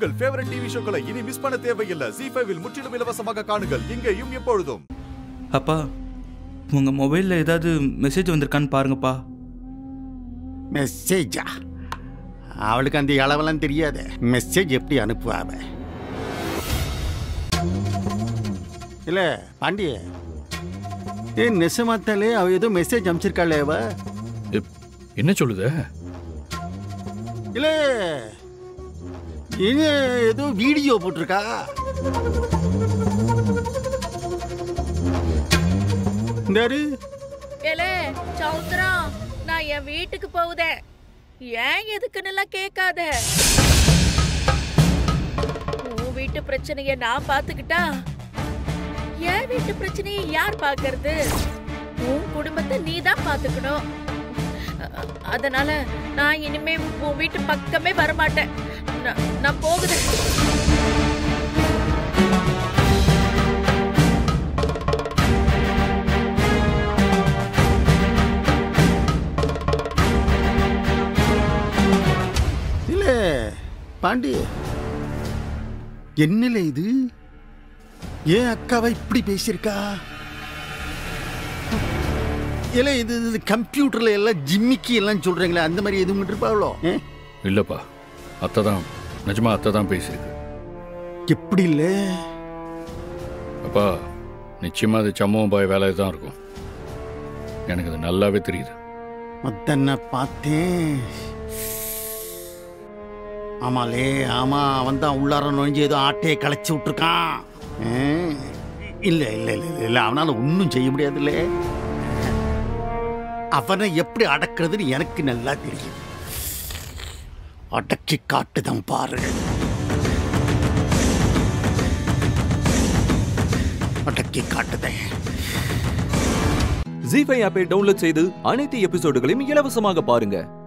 உங்கள் favourite TV ஷோக்களை இனி miss பண்ண தேவையில்லை ஜி ஃபைவில் முற்றிலும் இலவசமாக காணுங்கள் இங்கேயும் எப்பொழுதும் அப்பா உங்க மொபைல்ல ஏதாவது மெசேஜ் வந்திருக்கான்னு பாருங்கப்பா மெசேஜா அவளுக்கு அந்த அளவெல்லாம் தெரியாது மெசேஜ் எப்படி அனுப்புவா அவ இல்ல பாண்டிய ஏ நெசமாத்தாலே அவ ஏதோ மெசேஜ் அனுப்பிச்சிருக்காளே அவ எப்- என்ன சொல்லுத இல்ல இது ஏதோ வீடியோ போட்டிருக்கா இந்தாரு ஏலே சௌந்தரம் நான் என் வீட்டுக்கு போகுதேன் ஏன் எதுக்குன்னு கேட்காத உன் வீட்டு பிரச்சனைய நான் பாத்துக்கிட்டா என் வீட்டு பிரச்சனையை யார் பாக்குறது உன் குடும்பத்தை நீ தான் பாத்துக்கணும் அ- அதனால நான் இனிமே உன் வீட்டு பக்கமே வரமாட்டேன் நான்- நான் போகுதேன் இல்ல பாண்டி என்னல இது ஏன் அக்காவை இப்படி பேசியிருக்கா இல்ல இது இது கம்ப்யூட்டர்ல எல்லாம் ஜிம்மிக்கி எல்லாம் சொல்றீங்களே அந்த மாதிரி எதுவும் இருப்பாவளோ இல்லப்பா அத்தை தான் நிஜமா அத்தை தான் பேசியிருக்கு எப்படி இல்ல அப்பா நிச்சயமா அது சம்பவம் பாய் வேலை தான் இருக்கும் எனக்கு அது நல்லாவே தெரியுது மத்தன்ன பார்த்தேன் ஆமாலே ஆமா அவன் தான் உள்ளார நுழைஞ்சு ஏதோ ஆட்டையை களைச்சி விட்டுருக்கான் ஆ, இல்ல இல்ல இல்ல இல்ல, இல்ல அவனால ஒன்றும் செய்ய முடியாதுல்ல அவனை எப்படி அடக்குறதுன்னு எனக்கு நல்லா தெரியும் அடக்கி காட்டுதான் பாரு அடக்கி காட்டுதேன் ஜி ஃபைவ் ஆப்பை டவுன்லோட் செய்து அனைத்து எபிசோடுகளையும் இலவசமாக பாருங்க